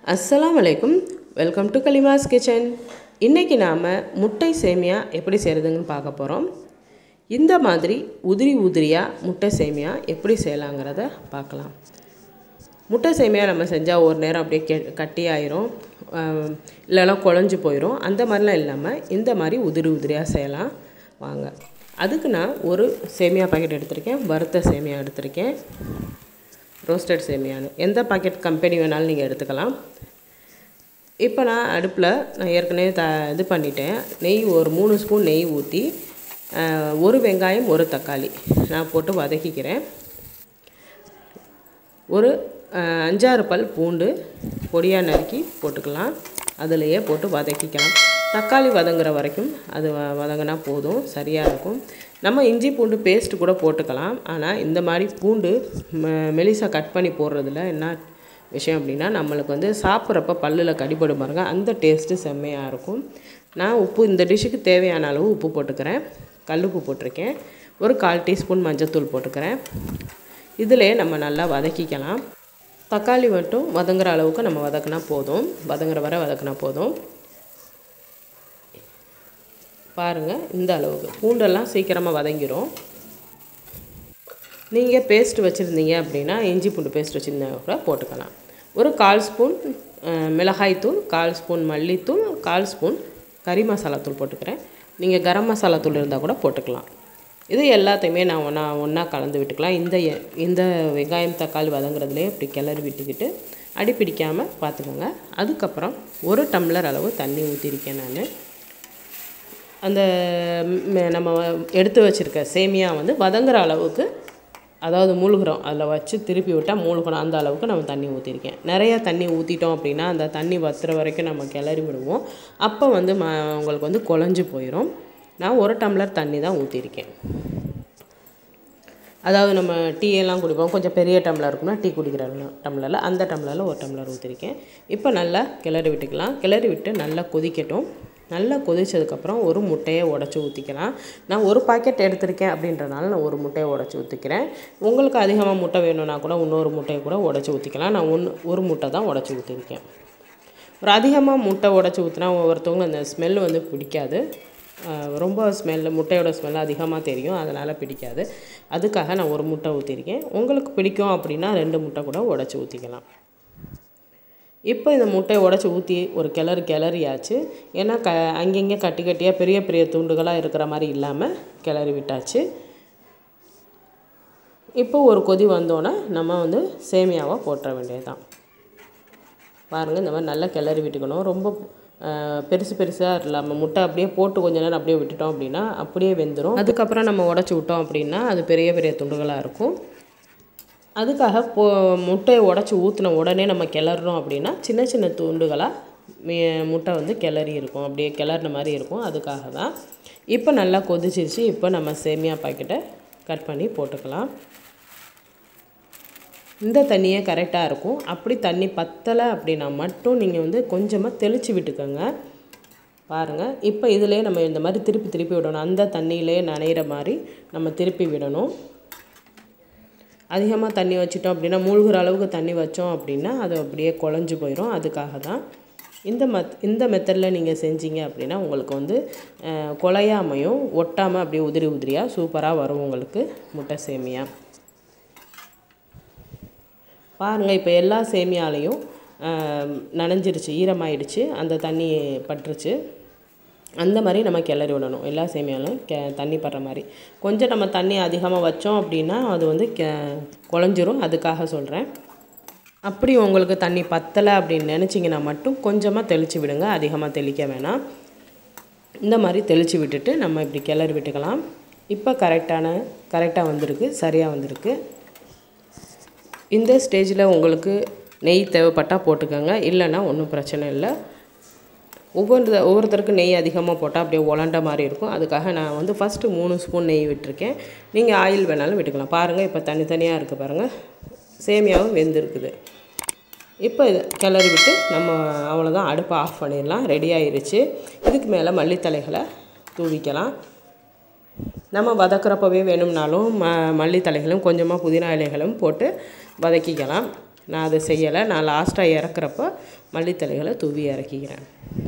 அஸ்ஸலாமு அலைக்கும் welcome to கலிமாஸ் kitchen இன்றைக்கி நாம் முட்டை சேமியா எப்படி செய்கிறதுன்னு பார்க்க போகிறோம் இந்த மாதிரி உதிரி உதிரியாக முட்டை சேமியா எப்படி செய்யலாங்கிறத பார்க்கலாம் முட்டை சேமியா நம்ம செஞ்சால் ஒரு நேரம் அப்படியே கெ கட்டி ஆயிரும் ஆஹ் இல்லைன்னா குழஞ்சி போயிடும் அந்த மாதிரிலாம் இல்லாமல் இந்த மாதிரி உதிரி உதிரியாக செய்யலாம் வாங்க அதுக்கு நான் ஒரு சேமியா பாக்கெட் எடுத்திருக்கேன் வறுத்த சேமியா எடுத்திருக்கேன் ரோஸ்டட் சேமியான்னு எந்த பாக்கெட் கம்பெனி வேணாலும் நீங்கள் எடுத்துக்கலாம் இப்போ நான் அடுப்பில் நான் ஏற்கனவே த இது பண்ணிட்டேன் நெய் ஒரு மூணு ஸ்பூன் நெய் ஊற்றி ஒரு வெங்காயம் ஒரு தக்காளி நான் போட்டு வதக்கிக்கிறேன் ஒரு அஹ், அஞ்சாறு பல் பூண்டு பொடியாக நறுக்கி போட்டுக்கலாம் அதிலையே போட்டு வதக்கிக்கலாம் தக்காளி வதங்குற வரைக்கும் அது வ- வதங்கினா போதும் சரியாக இருக்கும் நம்ம இஞ்சி பூண்டு பேஸ்ட் கூட போட்டுக்கலாம் ஆனால் இந்த மாதிரி பூண்டு ம மெலிசா கட் பண்ணி போடுறதுல என்ன விஷயம் அப்படின்னா நம்மளுக்கு வந்து சாப்பிட்றப்ப பல்லில் கடிபடும் பாருங்க அந்த டேஸ்ட்டு செம்மையாக இருக்கும் நான் உப்பு இந்த டிஷ்ஷுக்கு தேவையான அளவு உப்பு போட்டுக்கிறேன் கல்லுப்பு போட்டிருக்கேன் ஒரு கால் டீஸ்பூன் மஞ்சத்தூள் போட்டுக்கிறேன் இதிலே நம்ம நல்லா வதக்கிக்கலாம் தக்காளி மட்டும் வதங்குற அளவுக்கு நம்ம வதக்கினா போதும் வதங்குற வரை வதக்கினா போதும் பாருங்கள் இந்த அளவுக்கு பூண்டெல்லாம் சீக்கிரமாக வதங்கிரும் நீங்கள் பேஸ்ட் வச்சுருந்தீங்க அப்படின்னா இஞ்சி பூண்டு பேஸ்ட் வச்சுருந்தா கூட போட்டுக்கலாம் ஒரு கால் ஸ்பூன் அஹ், மிளகாய்த்தூள் கால் ஸ்பூன் மல்லித்தூள் கால் ஸ்பூன் கறி மசாலா தூள் போட்டுக்கிறேன் நீங்கள் கரம் மசாலா தூள் இருந்தால் கூட போட்டுக்கலாம் இது எல்லாத்தையுமே நான் ஒன்றா ஒன்றா கலந்து விட்டுக்கலாம் இந்த எ- இந்த வெங்காயம் தக்காளி வதங்குறதுலேயே இப்படி கிளறி விட்டுக்கிட்டு அடி பிடிக்காமல் பார்த்துக்கோங்க அதுக்கப்புறம் ஒரு டம்ளர் அளவு தண்ணி ஊற்றிருக்கேன் நான் அந்த ம், நம்ம எடுத்து வச்சுருக்க சேமியா வந்து வதங்குற அளவுக்கு அதாவது மூழ்கிறோம் அதில் வச்சு திருப்பி விட்டால் மூழ்கணும் அந்த அளவுக்கு நம்ம தண்ணி ஊற்றிருக்கேன் நிறையா தண்ணி ஊற்றிட்டோம் அப்படின்னா அந்த தண்ணி வத்துற வரைக்கும் நம்ம கிளறி விடுவோம் அப்போ வந்து ம உங்களுக்கு வந்து குழஞ்சி போயிடும் நான் ஒரு டம்ளர் தண்ணி தான் ஊற்றிருக்கேன் அதாவது நம்ம டீ எல்லாம் குடிப்போம் கொஞ்சம் பெரிய டம்ளர் இருக்கும்னா டீ குடிக்கிற டம்ளரில் அந்த டம்ளரில் ஒரு டம்ளர் ஊற்றிருக்கேன் இப்போ நல்லா கிளறி விட்டுக்கலாம் கிளறி விட்டு நல்லா கொதிக்கட்டும் நல்லா கொதிச்சதுக்கப்புறம் ஒரு முட்டையை உடச்சி ஊற்றிக்கலாம் நான் ஒரு பாக்கெட் எடுத்திருக்கேன் அப்படின்றனால நான் ஒரு முட்டையை உடச்சி ஊற்றிக்கிறேன் உங்களுக்கு அதிகமாக முட்டை வேணும்னா கூட இன்னொரு முட்டையை கூட உடச்சி ஊற்றிக்கலாம் நான் ஒன்று ஒரு முட்டை தான் உடச்சி ஊற்றிருக்கேன் ஒரு அதிகமாக முட்டை உடச்சி ஊற்றினா ஒவ்வொருத்தவங்களும் அந்த ஸ்மெல் வந்து பிடிக்காது ஆஹ் ரொம்ப ஸ்மெல்லு முட்டையோட ஸ்மெல் அதிகமாக தெரியும் அதனால் பிடிக்காது அதுக்காக நான் ஒரு முட்டை ஊற்றிருக்கேன் உங்களுக்கு பிடிக்கும் அப்படின்னா ரெண்டு முட்டை கூட உடச்சி ஊற்றிக்கலாம் இப்போ இந்த முட்டையை உடச்சி ஊற்றி ஒரு கிளறு கிளறியாச்சு ஏன்னா க அங்கங்கே கட்டி கட்டியாக பெரிய பெரிய துண்டுகளாக இருக்கிற மாதிரி இல்லாமல் கிளறி விட்டாச்சு இப்போ ஒரு கொதி வந்தோன்னே நம்ம வந்து சேமியாவை போட்டுற வேண்டியது தான் பாருங்கள் இந்த மாதிரி நல்லா கிளறி விட்டுக்கணும் ரொம்ப அஹ், பெருசு பெருசாக இல்லாமல் முட்டை அப்படியே போட்டு கொஞ்ச நேரம் அப்படியே விட்டுட்டோம் அப்படின்னா அப்படியே வெந்துடும் அதுக்கப்புறம் நம்ம உடச்சி விட்டோம் அப்படின்னா அது பெரிய பெரிய துண்டுகளாக இருக்கும் அதுக்காக போ முட்டையை உடச்சி ஊற்றின உடனே நம்ம கிளறணும் அப்படின்னா சின்ன சின்ன துண்டுகளாக மீ- முட்டை வந்து கிளறி இருக்கும் அப்படியே கிளறின மாதிரி இருக்கும் அதுக்காக தான் இப்போ நல்லா கொதிச்சிருச்சு இப்போ நம்ம சேமியா பாக்கெட்டை கட் பண்ணி போட்டுக்கலாம் இந்த தண்ணியே கரெக்டாக இருக்கும் அப்படி தண்ணி பத்தலை அப்படின்னா மட்டும் நீங்கள் வந்து கொஞ்சமாக தெளித்து விட்டுக்கோங்க பாருங்கள் இப்போ இதிலே நம்ம இந்த மாதிரி திருப்பி திருப்பி விடணும் அந்த தண்ணியிலே நனையிற மாதிரி நம்ம திருப்பி விடணும் அதிகமாக தண்ணி வச்சிட்டோம் அப்படின்னா மூழ்கிற அளவுக்கு தண்ணி வச்சோம் அப்படின்னா அது அப்படியே குழஞ்சி போயிடும் அதுக்காக தான் இந்த மத் இந்த மெத்தடில் நீங்கள் செஞ்சீங்க அப்படின்னா உங்களுக்கு வந்து அஹ், குலையாமையும் ஒட்டாமல் அப்படியே உதிரி உதிரியாக சூப்பராக வரும் உங்களுக்கு முட்டை சேமியா பாருங்கள் இப்போ எல்லா சேமியாலையும் ஆம், நனைஞ்சிருச்சு ஈரமாயிடுச்சு அந்த தண்ணி பட்டுருச்சு அந்த மாதிரி நம்ம கிளறி விடணும் எல்லா சேமியாலும் கெ தண்ணி படுற மாதிரி கொஞ்சம் நம்ம தண்ணி அதிகமாக வச்சோம் அப்படின்னா அது வந்து கெ குழஞ்சிரும் அதுக்காக சொல்கிறேன் அப்படி உங்களுக்கு தண்ணி பத்தலை அப்படின்னு நினச்சிங்கன்னா மட்டும் கொஞ்சமாக தெளித்து விடுங்க அதிகமாக தெளிக்க வேணாம் இந்த மாதிரி தெளித்து விட்டுட்டு நம்ம இப்படி கிளறி விட்டுக்கலாம் இப்போ கரெக்டான கரெக்டாக வந்திருக்கு சரியாக வந்திருக்கு இந்த ஸ்டேஜில் உங்களுக்கு நெய் தேவைப்பட்டால் போட்டுக்கோங்க இல்லைன்னா ஒன்றும் பிரச்சனை இல்லை ஒவ்வொரு ஒவ்வொருத்தருக்கு நெய் அதிகமாக போட்டால் அப்படியே உலண்ட மாதிரி இருக்கும் அதுக்காக நான் வந்து ஃபஸ்ட்டு மூணு ஸ்பூன் நெய் விட்டுருக்கேன் நீங்கள் ஆயில் வேணாலும் விட்டுக்கலாம் பாருங்கள் இப்போ தனித்தனியாக இருக்குது பாருங்கள் சேமியாவும் வெந்திருக்குது இப்போ இது கிளறி விட்டு நம்ம அவ்வளோதான் அடுப்பை ஆஃப் பண்ணிடலாம் ரெடி ஆயிருச்சு இதுக்கு மேலே மல்லித்தலைகளை தூவிக்கலாம் நம்ம வதக்குறப்பவே வேணும்னாலும் ம மல்லித்தலைகளும் கொஞ்சமாக புதினா இலைகளும் போட்டு வதக்கிக்கலாம் நான் அதை செய்யலை நான் லாஸ்ட்டாக இறக்குறப்ப மல்லித்தலைகளை தூவி இறக்கிக்கிறேன்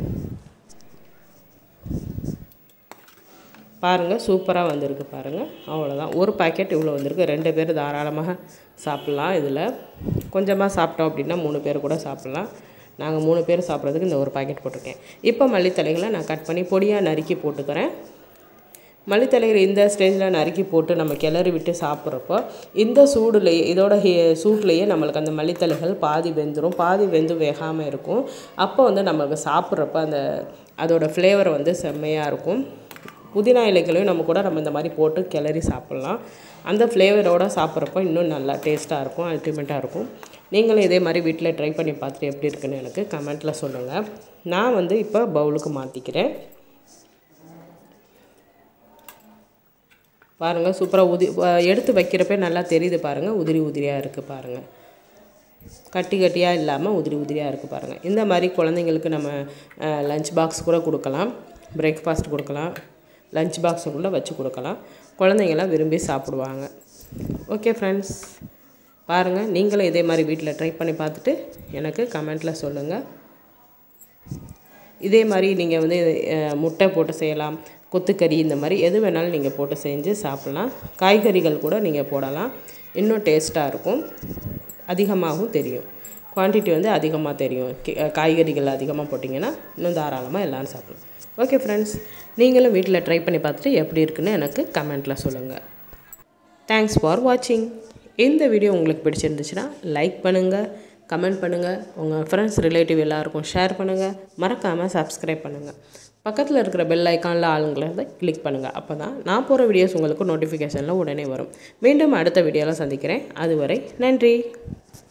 பாருங்கள் சூப்பராக வந்திருக்கு பாருங்கள் அவ்வளோதான் ஒரு பாக்கெட் இவ்வளோ வந்திருக்கு ரெண்டு பேர் தாராளமாக சாப்பிட்லாம் இதில் கொஞ்சமாக சாப்பிட்டோம் அப்படின்னா மூணு பேர் கூட சாப்பிட்லாம் நாங்கள் மூணு பேர் சாப்பிட்றதுக்கு இந்த ஒரு பாக்கெட் போட்டிருக்கேன் இப்போ மல்லித்தலைகளை நான் கட் பண்ணி பொடியாக நறுக்கி போட்டுக்கிறேன் மல்லித்தலைகள் இந்த ஸ்டேஜில் நறுக்கி போட்டு நம்ம கிளறி விட்டு சாப்பிட்றப்போ இந்த சூடுலேயே இதோட ஹீ சூட்லேயே நம்மளுக்கு அந்த மல்லித்தலைகள் பாதி வெந்துடும் பாதி வெந்து வேகாமல் இருக்கும் அப்போ வந்து நம்மளுக்கு சாப்பிட்றப்ப அந்த அதோட ஃப்ளேவர் வந்து செம்மையாக இருக்கும் புதினா இலைகளையும் நம்ம கூட நம்ம இந்த மாதிரி போட்டு கிளறி சாப்பிட்லாம் அந்த ஃப்ளேவரோட சாப்பிட்றப்போ இன்னும் நல்லா டேஸ்ட்டாக இருக்கும் அல்டிமேட்டாக இருக்கும் நீங்களும் இதே மாதிரி வீட்டில் ட்ரை பண்ணி பார்த்துட்டு எப்படி இருக்குன்னு எனக்கு கமெண்ட்டில் சொல்லுங்கள் நான் வந்து இப்போ பவுலுக்கு மாற்றிக்கிறேன் பாருங்கள் சூப்பராக உதி எடுத்து வைக்கிறப்ப நல்லா தெரியுது பாருங்கள் உதிரி உதிரியாக இருக்குது பாருங்கள் கட்டி கட்டியாக இல்லாமல் உதிரி உதிரியாக இருக்குது பாருங்கள் இந்த மாதிரி குழந்தைங்களுக்கு நம்ம லஞ்ச் பாக்ஸ் கூட கொடுக்கலாம் பிரேக்ஃபாஸ்ட் கொடுக்கலாம் லஞ்ச் பாக்ஸுக்குள்ளே வச்சு கொடுக்கலாம் குழந்தைங்களாம் விரும்பி சாப்பிடுவாங்க ஓகே ஃப்ரெண்ட்ஸ் பாருங்கள் நீங்களும் இதே மாதிரி வீட்டில் ட்ரை பண்ணி பார்த்துட்டு எனக்கு கமெண்ட்டில் சொல்லுங்கள் இதே மாதிரி நீங்கள் வந்து அஹ், முட்டை போட்டு செய்யலாம் கொத்துக்கறி இந்த மாதிரி எது வேணாலும் நீங்கள் போட்டு செஞ்சு சாப்பிட்லாம் காய்கறிகள் கூட நீங்கள் போடலாம் இன்னும் டேஸ்ட்டாக இருக்கும் அதிகமாகவும் தெரியும் குவான்டிட்டி வந்து அதிகமாக தெரியும் கி- அஹ், காய்கறிகள் அதிகமாக போட்டிங்கன்னா இன்னும் தாராளமாக எல்லோரும் சாப்பிடலாம் ஓகே ஃப்ரெண்ட்ஸ் நீங்களும் வீட்டில் ட்ரை பண்ணி பார்த்துட்டு எப்படி இருக்குன்னு எனக்கு கமெண்ட்டில் சொல்லுங்கள் தேங்க்ஸ் ஃபார் வாட்சிங் இந்த வீடியோ உங்களுக்கு பிடிச்சிருந்துச்சுன்னா லைக் பண்ணுங்கள் கமெண்ட் பண்ணுங்கள் உங்கள் ஃப்ரெண்ட்ஸ் ரிலேட்டிவ் எல்லாருக்கும் ஷேர் பண்ணுங்கள் மறக்காமல் சப்ஸ்கிரைப் பண்ணுங்கள் பக்கத்தில் இருக்கிற பெல் ஐக்கானில் ஆளுங்களை கிளிக் பண்ணுங்கள் அப்போ தான் நான் போகிற வீடியோஸ் உங்களுக்கு நோட்டிஃபிகேஷனில் உடனே வரும் மீண்டும் அடுத்த வீடியோவில் சந்திக்கிறேன் அதுவரை நன்றி